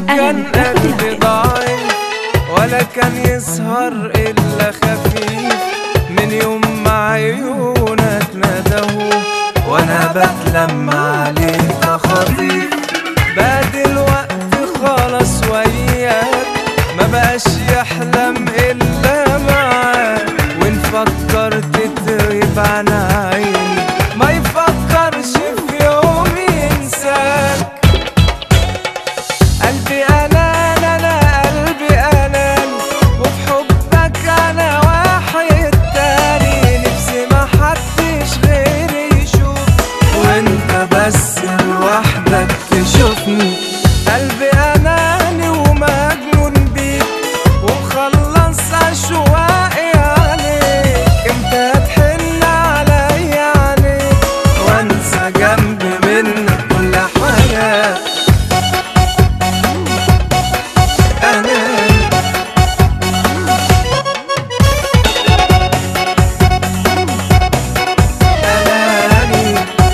كان قلبي ضعيف ولا كان يسهر إلا خفيف من يوم ما عيونك ندهوا وأنا بتلم عليك خطيف بقى دلوقتي خلاص وياك ما بقاش يحلم إلا معاك وإن فكرت تغيب عن عيني ما يفكرش في يوم ينساك قلبي انان انا قلبي انان وفي حبك انا واحد تاني نفسي ما حدش غيري يشوف وانت بس لوحدك تشوفني قلبي اناني ومجنون بيك ومخلص اشواقي عليك امتى تحن عليا عليك وانسى جنبي منك كل حاجه أنا أناني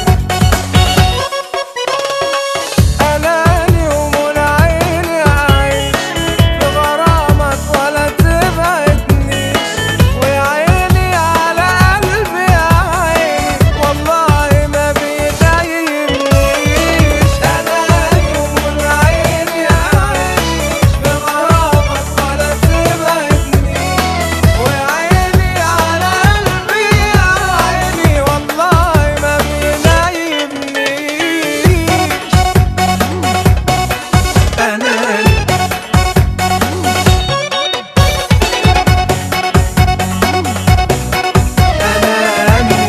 أناني ومن عيني عايش بغرامك ولا تبعدنيش ويا عيني على قلبي يا عيني والله ما بيضايقنيش أناني ومن عيني عايش بغرامك ولا تبعدنيش ويا عيني على قلبي يا عيني والله ما بينايمنيش أناني أناني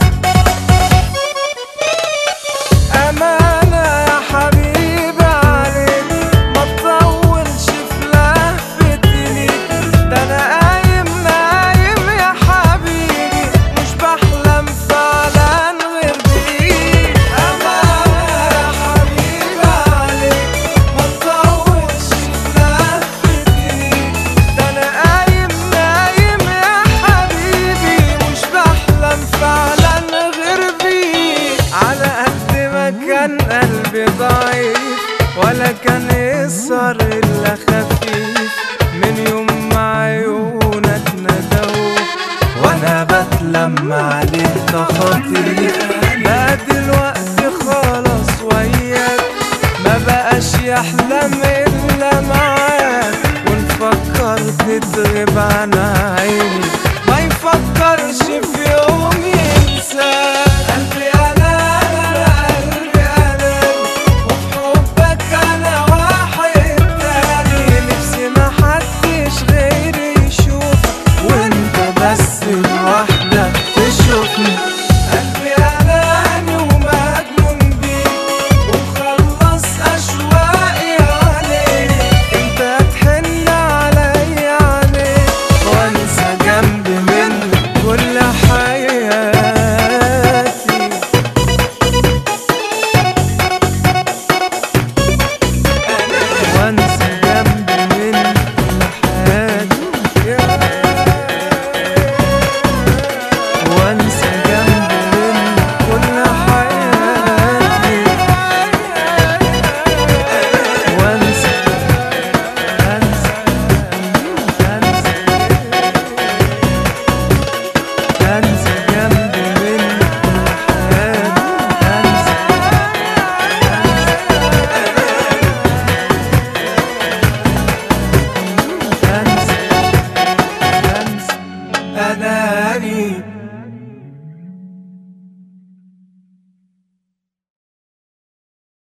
أمانة يا حبيبي عليك ما تطولش في لهفتي ده أنا قايم نايم يا حبيبي مش بحلم فعلا غير بيك أمانة يا حبيبي عليك ما تطولش في لهفتي ده أنا قايم نايم يا حبيبي مش بحلم فعلا غير بيك على قد ما كان قلبي ضعيف ولا كان يسهر إلا خفيف من يوم ما عيونك ندوا وأنا بتلم عليك تخاطيف بقى دلوقتي خلاص وياك ما بقاش يحلم إلا معاك وإن فكرت تغيب عن عيني